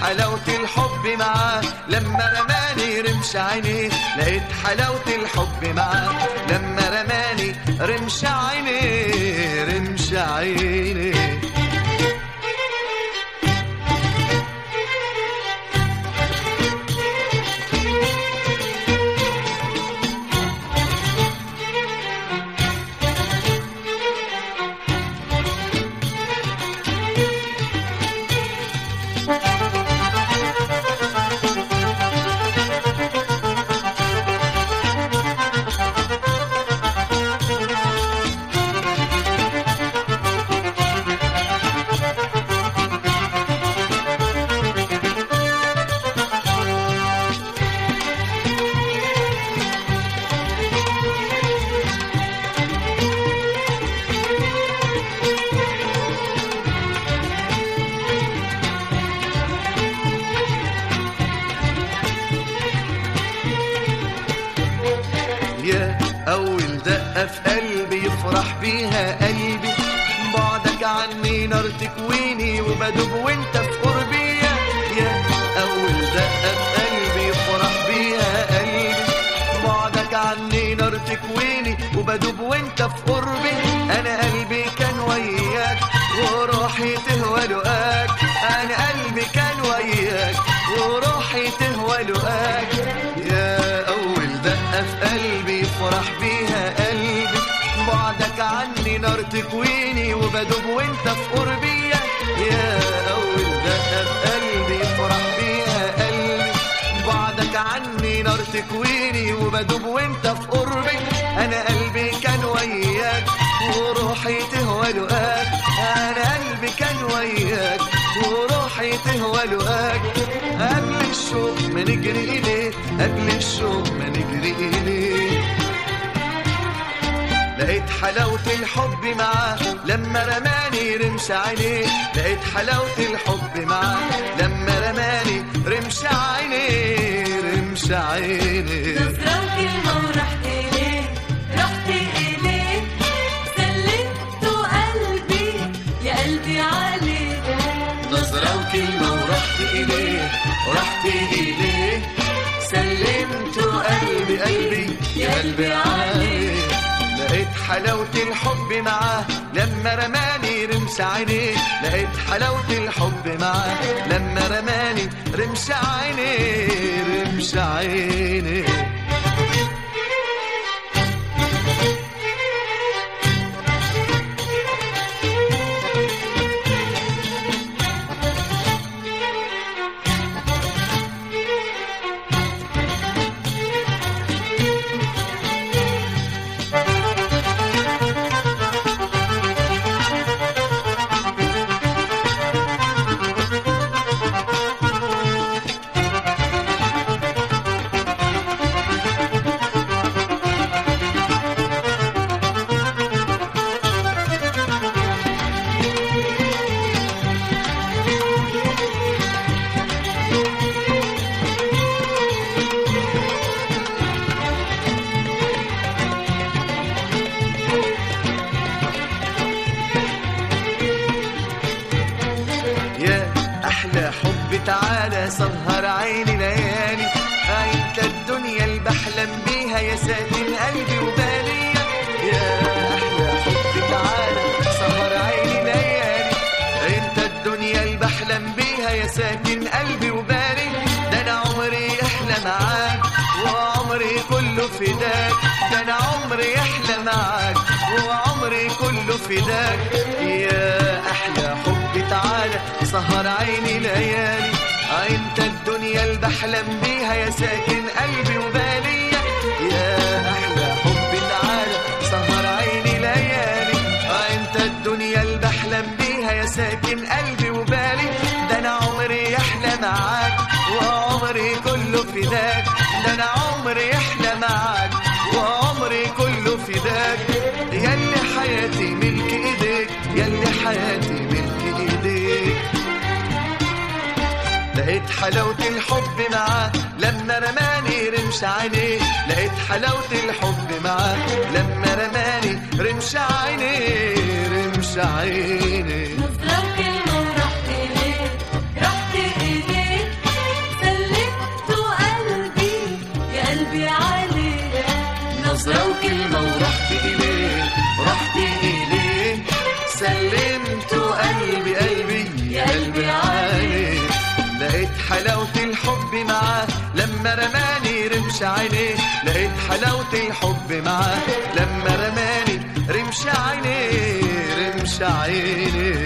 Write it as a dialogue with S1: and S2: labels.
S1: حلاوة الحب معاه لما رماني رمش عينيه لقيت حلاوة الحب معاه لما رماني رمش عينيه رمش عينيه يا أول دقة في قلبي يفرح بيها قلبي بعدك عني نار تكويني وبدوب وانت في قربي يا يا أول دقة في قلبي يفرح بيها قلبي بعدك عني نار تكويني وبدوب وانت في قربي أنا قلبي كان وياك وروحي تهوى لقاك أنا قلبي كان وياك وروحي تهوى لقاك يا أول دقة في قلبي يفرح بيها قلبي بعدك عني نار تكويني وبدوب وانت في قربي يا أول دقة في قلبي يفرح بيها قلبي بعدك عني نار تكويني وبدوب وانت في قربي انا قلبي كان وياك وروحي تهوى لقاك انا قلبي كان وياك وروحي تهوى لقاك قبل الشوق ما نجري اليه قبل الشوق ما نجري اليه لقيت حلاوة الحب معاه لما رماني رمش عينيه لقيت حلاوة الحب معاه لما رماني رمش عينيه رمش عينيه
S2: نظرة وكلمة ورحت إليه رحت إليه سلمت قلبي يا قلبي عليك
S1: نظرة وكلمة ورحت إليه ورحت إليه سلمت قلبي قلبي يا قلبي عليه لقيت حلاوة الحب معاه لما رماني رمش عينيه لقيت حلاوة الحب معاه لما رماني رمش عينيه رمش عينيه يا احلى حب تعالى سهر عيني ليالي انت الدنيا اللي بحلم بيها يا ساكن قلبي وبالي يا احلى حب تعالى سهر عيني ليالي انت الدنيا اللي بحلم بيها يا ساكن قلبي وبالي ده انا عمري يحلى معاك وعمري كله فداك ده انا عمري يحلى معاك وعمري كله فداك يا احلى حب تعالى سهر عيني ليالي انت الدنيا اللي بحلم بيها يا ساكن قلبي وبالي يا احلى حب تعالى سهر عيني ليالي انت الدنيا اللي بحلم بيها يا ساكن قلبي وبالي ده انا عمري يحلى معاك وعمري كله فداك ده انا عمري يحلى معاك وعمري كله فداك ياللي حياتي ملك ايديك ياللي حياتي ملك ايديك لقيت حلاوة الحب معاه لما رماني رمش عينيه لقيت حلاوة الحب معاه لما رماني رمش عينيه رمش عينيه
S2: نظرة وكلمة ورحت إليه رحت إليه
S1: عينيه لقيت حلاوة الحب معاه لما رماني رمش عينيه رمش عينيه